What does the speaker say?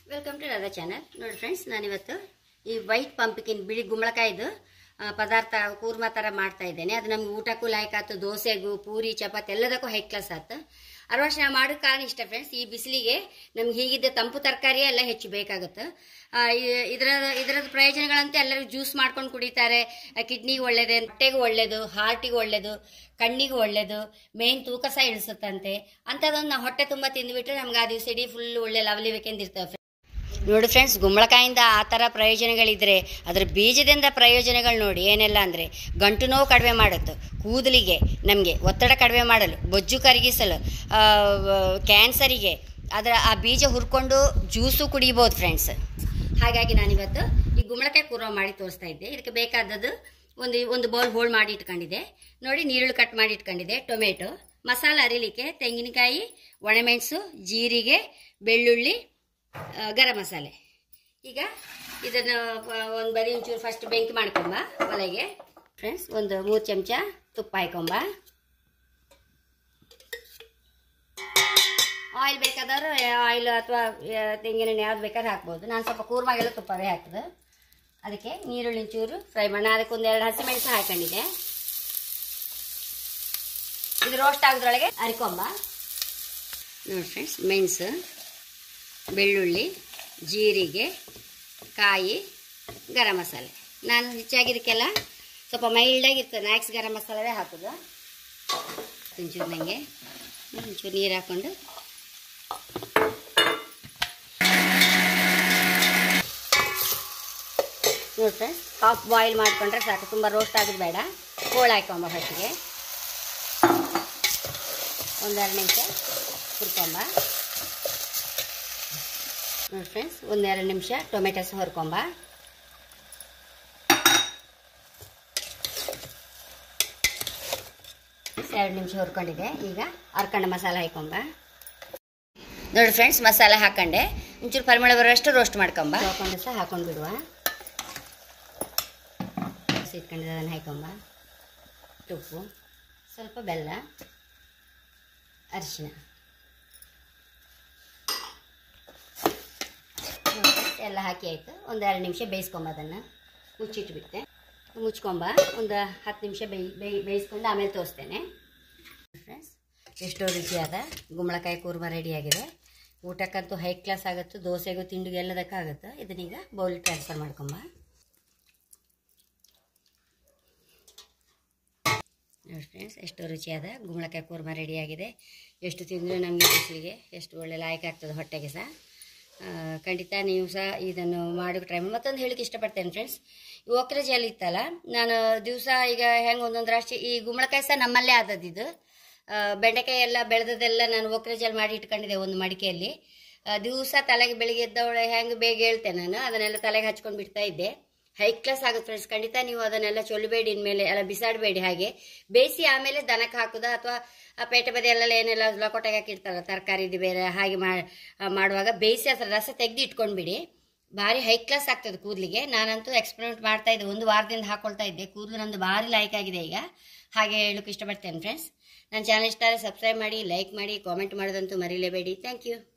welcome to Radha channel ನೋಡಿ friends ನಾನಿವತ್ತು ಈ ವೈಟ್ ಪಂಪ್ಕಿನ್ ಬಿಳಿ ಗುಂಬಳಕಾಯಿದು ಆ, ಪದಾರ್ಥ ಕೂರ್ಮ ಥರ ಮಾಡ್ತಾ ಇದ್ದೇನೆ ಅದು ನಮ್ಗೆ ಊಟಕ್ಕೂ ಲಾಯ್ಕ್ ಆಯ್ತು ದೋಸೆಗೂ ಪೂರಿ ಚಪಾತಿ ಎಲ್ಲದಕ್ಕೂ ಹೈ ಕ್ಲಾಸ್ ಆಯ್ತು ಅರವತ್ತು ನಾವು ಮಾಡೋದು ಕಾರಣ ಇಷ್ಟ ಫ್ರೆಂಡ್ಸ್ ಈ ಬಿಸಿಲಿಗೆ ನಮ್ಗೆ ಹೀಗಿದ್ದ ತಂಪು ತರಕಾರಿ ಎಲ್ಲ ಹೆಚ್ಚು ಬೇಕಾಗುತ್ತೆ ಆ, ಇ- ಇದರ ಇದರದ ಪ್ರಯೋಜನಗಳಂತೆ ಎಲ್ಲರೂ ಜ್ಯೂಸ್ ಮಾಡ್ಕೊಂಡು ಕುಡಿತಾರೆ ಕಿಡ್ನಿಗೆ ಒಳ್ಳೇದೆ ಹೊಟ್ಟೆಗೂ ಒಳ್ಳೇದು ಹಾರ್ಟಿಗೆ ಒಳ್ಳೇದು ಕಣ್ಣಿಗೆ ಒಳ್ಳೇದು ಮೇನ್ ತೂಕ ಸಹ ಇಳಿಸುತ್ತಂತೆ ಅಂಥದ್ದೊಂದು ನಾವು ಹೊಟ್ಟೆ ತುಂಬ ತಿಂದುಬಿಟ್ರೆ ನಮ್ಗೆ ಆ ದಿವಸ ಇಡೀ ಫುಲ್ ಒಳ್ಳೆ ಲವಲಿಬೇಕೆಂದಿರ್ತವೆ ನೋಡಿ ಫ್ರೆಂಡ್ಸ್ ಗುಂಬಳಕಾಯಿಂದ ಆ ಥರ ಪ್ರಯೋಜನಗಳಿದ್ರೆ ಅದರ ಬೀಜದಿಂದ ಪ್ರಯೋಜನಗಳು ನೋಡಿ ಏನೆಲ್ಲ ಅಂದರೆ ಗಂಟು ನೋವು ಕಡಿಮೆ ಮಾಡುತ್ತೆ ಕೂದಲಿಗೆ ನಮಗೆ ಒತ್ತಡ ಕಡಿಮೆ ಮಾಡಲು ಬೊಜ್ಜು ಕರಗಿಸಲು ಆ, ವ- ಕ್ಯಾನ್ಸರಿಗೆ ಅದರ ಆ ಬೀಜ ಹುರ್ಕೊಂಡು ಜ್ಯೂಸು ಕುಡಿಬೋದು ಫ್ರೆಂಡ್ಸ್ ಹಾಗಾಗಿ ನಾನಿವತ್ತು ಈ ಗುಂಬಳಕಾಯಿ ಕೂರ್ಮ ಮಾಡಿ ತೋರಿಸ್ತಾ ಇದ್ದೆ ಇದಕ್ಕೆ ಬೇಕಾದದ್ದು ಒಂದು ಒಂದು ಬೌಲ್ ಹೋಳ್ ಮಾಡಿ ಇಟ್ಕೊಂಡಿದ್ದೆ ನೋಡಿ ನೀರುಳ್ಳಿ ಕಟ್ ಮಾಡಿ ಇಟ್ಕೊಂಡಿದ್ದೆ ಟೊಮೆಟೊ ಮಸಾಲ ಅರಿಲಿಕ್ಕೆ ತೆಂಗಿನಕಾಯಿ ಒಣಮೆಣಸು ಜೀರಿಗೆ ಬೆಳ್ಳುಳ್ಳಿ ಆ, ಗರಂ ಮಸಾಲೆ ಈಗ ಇದನ್ನು ಒಂದು ಬರೀ ಒಂಚೂರು ಫಸ್ಟ್ ಬೆಂಕಿ ಮಾಡ್ಕೊಂಬ ಒಲೆಗೆ ಫ್ರೆಂಡ್ಸ್ ಒಂದು ಮೂರು ಚಮಚ ತುಪ್ಪ ಹಾಕೊಂಬ ಆಯಿಲ್ ಬೇಕಾದವರು ಆಯಿಲ್ ಅಥವಾ ತೆಂಗಿನ ಎಣ್ಣೆ ಯಾವ್ದು ಬೇಕಾದ್ರೆ ಹಾಕ್ಬೋದು ನಾನು ಸ್ವಲ್ಪ ಕೂರ್ಮಾಗೆಲ್ಲ ತುಪ್ಪವೇ ಹಾಕಿದೆ ಅದಕ್ಕೆ ನೀರುಳ್ಳಿ ಚೂರು ಫ್ರೈ ಮಾಡಿ ನಾನು ಅದಕ್ಕೆ ಒಂದು ಎರಡು ಹಸಿಮೆಣಸು ಹಾಕೊಂಡಿದ್ದೆ ಇದು ರೋಸ್ಟ್ ಆಗೋದ್ರೊಳಗೆ ಅರಿಕೊಂಬ ನೋಡಿ ಫ್ರೆಂಡ್ಸ್ ಮೆಣಸು ಬೆಳ್ಳುಳ್ಳಿ ಜೀರಿಗೆ ಕಾಯಿ ಗರಂ ಮಸಾಲೆ ನಾನು ಹೆಚ್ಚಾಗಿ ಇದಕ್ಕೆಲ್ಲ ಸ್ವಲ್ಪ ಮೈಲ್ಡಾಗಿರ್ತದೆ ನ್ಯಾಕ್ಸ್ ಗರಂ ಮಸಾಲವೇ ಹಾಕೋದು ಒಂಚೂರು ನನಗೆ ಒಂಚೂರು ನೀರು ಹಾಕ್ಕೊಂಡು ನೋಡಿ ಫ್ರೆಂಡ್ಸ್ ಹಾಫ್ ಬಾಯ್ಲ್ ಮಾಡಿಕೊಂಡ್ರೆ ಸಾಕು ತುಂಬ ರೋಸ್ಟ್ ಆಗೋದು ಬೇಡ ಕೋಳು ಹಾಕೊಂಬ ಫಸ್ಟಿಗೆ ಒಂದೆರಡು ನಿಮಿಷ ಹುರ್ಕೊಂಬ ನೋಡಿ ಫ್ರೆಂಡ್ಸ್ ಒಂದೆರಡು ನಿಮಿಷ ಟೊಮೆಟೊಸ್ ಹೊರ್ಕೊಂಬ ಎರಡು ನಿಮಿಷ ಹುರ್ಕೊಂಡಿದ್ದೆ ಈಗ ಅರ್ಕಂಡ ಮಸಾಲ ಹಾಕೊಂಬ ನೋಡಿ ಫ್ರೆಂಡ್ಸ್ ಮಸಾಲೆ ಹಾಕೊಂಡೆ ಒಂಚೂರು ಪರಿಮಳ ಬರುವಷ್ಟು ರೋಸ್ಟ್ ಮಾಡ್ಕೊಂಬ ಹಾಕೊಂಡು ಸಹ ಹಾಕೊಂಡು ಬಿಡುವ ಇಟ್ಕೊಂಡಿದ್ದೆ ಅದನ್ನು ಹಾಕೊಂಬ ಉಪ್ಪು ಸ್ವಲ್ಪ ಬೆಲ್ಲ ಅರಿಶಿನ ಎಲ್ಲ ಹಾಕಿ ಆಯಿತು ಒಂದು ಎರಡು ನಿಮಿಷ ಬೇಯಿಸ್ಕೊಂಬ ಅದನ್ನು ಮುಚ್ಚಿಟ್ಬಿಟ್ಟೆ ಮುಚ್ಕೊಂಬ ಒಂದು ಹತ್ತು ನಿಮಿಷ ಬೇಯ್ ಬೇಯ್ ಬೇಯಿಸ್ಕೊಂಡು ಆಮೇಲೆ ತೋರಿಸ್ತೇನೆ ಫ್ರೆಂಡ್ಸ್ ಎಷ್ಟೋ ರುಚಿಯಾದ ಗುಂಬಳಕಾಯಿ ಕೂರ್ಮ ರೆಡಿಯಾಗಿದೆ ಊಟಕ್ಕಂತೂ ಹೈ ಕ್ಲಾಸ್ ಆಗುತ್ತೆ ದೋಸೆಗೂ ತಿಂಡಿಗೂ ಎಲ್ಲದಕ್ಕಾಗುತ್ತೆ ಇದನ್ನೀಗ ಬೌಲಿಗೆ ಟ್ರಾನ್ಸ್ಫರ್ ಮಾಡ್ಕೊಂಬ ನೋಡಿ ಫ್ರೆಂಡ್ಸ್ ಎಷ್ಟು ರುಚಿಯಾದ ಗುಂಬಳಕಾಯಿ ಕೂರ್ಮ ರೆಡಿಯಾಗಿದೆ ಎಷ್ಟು ತಿಂದರೂ ನಮಗೆ ಬಿಸಿಲಿಗೆ ಎಷ್ಟು ಒಳ್ಳೆ ಲಾಯಕ ಆಗ್ತದೆ ಹೊಟ್ಟೆಗೆ ಸಹ ಆ, ಖಂಡಿತ ನೀವು ಸಹ ಇದನ್ನು ಮಾಡೋಕೆ ಟ್ರೈ ಮಾಡಿ ಮತ್ತೊಂದು ಹೇಳಿಕ್ಕೆ ಇಷ್ಟಪಡ್ತೇನೆ ಫ್ರೆಂಡ್ಸ್ ಈ ಒಕ್ಕರೆ ಜಲ್ ಇತ್ತಲ್ಲ ನಾನು ದಿವಸ ಈಗ ಹೆಂಗೆ ಒಂದೊಂದು ರಾಶಿ ಈ ಗುಂಬಳಕಾಯಿ ಸಹ ನಮ್ಮಲ್ಲೇ ಆದದ್ದು ಇದು ಆ, ಬೆಂಡೆಕಾಯಿ ಎಲ್ಲ ಬೆಳೆದದೆಲ್ಲ ನಾನು ಒಕ್ಕರೆ ಜಲ್ ಮಾಡಿ ಇಟ್ಕೊಂಡಿದ್ದೆ ಒಂದು ಮಡಿಕೆಯಲ್ಲಿ ದಿವಸ ತಲೆಗೆ ಬೆಳಿಗ್ಗೆ ಎದ್ದವಳೆ ಹೆಂಗೆ ಬೇಗ ಹೇಳ್ತೇನೆ ನಾನು ಅದನ್ನೆಲ್ಲ ತಲೆಗೆ ಹಚ್ಕೊಂಡು ಬಿಡ್ತಾ ಇದ್ದೆ ಹೈ ಕ್ಲಾಸ್ ಆಗುತ್ತೆ ಫ್ರೆಂಡ್ಸ್ ಖಂಡಿತ ನೀವು ಅದನ್ನೆಲ್ಲ ಚೊಲ್ಲಬೇಡಿ ಇನ್ಮೇಲೆ ಎಲ್ಲ ಬಿಸಾಡಬೇಡಿ ಹಾಗೆ ಬೇಯಿಸಿ ಆಮೇಲೆ ದನಕ್ಕೆ ಹಾಕುದಾ ಅಥವಾ ಆ ಪೇಟೆ ಬದಿಯಲ್ಲೆಲ್ಲ ಏನೆಲ್ಲ ಲಕೋಟೆಗೆ ಹಾಕಿರ್ತಾರಲ್ಲ ತರಕಾರಿದು ಬೇರೆ ಹಾಗೆ ಮಾ- ಆ, ಮಾಡುವಾಗ ಬೇಯಿಸಿ ಅದರ ರಸ ತೆಗೆದು ಇಟ್ಕೊಂಡ್ಬಿಡಿ ಭಾರಿ ಹೈ ಕ್ಲಾಸ್ ಆಗ್ತದೆ ಕೂದಲಿಗೆ ನಾನಂತೂ ಎಕ್ಸ್ಪೆರಿಮೆಂಟ್ ಮಾಡ್ತಾ ಇದ್ದೆ ಒಂದು ವಾರದಿಂದ ಹಾಕೊಳ್ತಾ ಇದ್ದೆ ಕೂದಲು ನಂದು ಭಾರಿ ಲೈಕ್ ಆಗಿದೆ ಈಗ ಹಾಗೆ ಹೇಳೋಕೆ ಇಷ್ಟಪಡ್ತೇನೆ ಫ್ರೆಂಡ್ಸ್ ನನ್ನ ಚಾನಲ್ ಇಷ್ಟ ಸಬ್ಸ್ಕ್ರೈಬ್ ಮಾಡಿ ಲೈಕ್ ಮಾಡಿ ಕಾಮೆಂಟ್ ಮಾಡೋದಂತೂ ಮರೀಲೇಬೇಡಿ ಥ್ಯಾಂಕ್ ಯು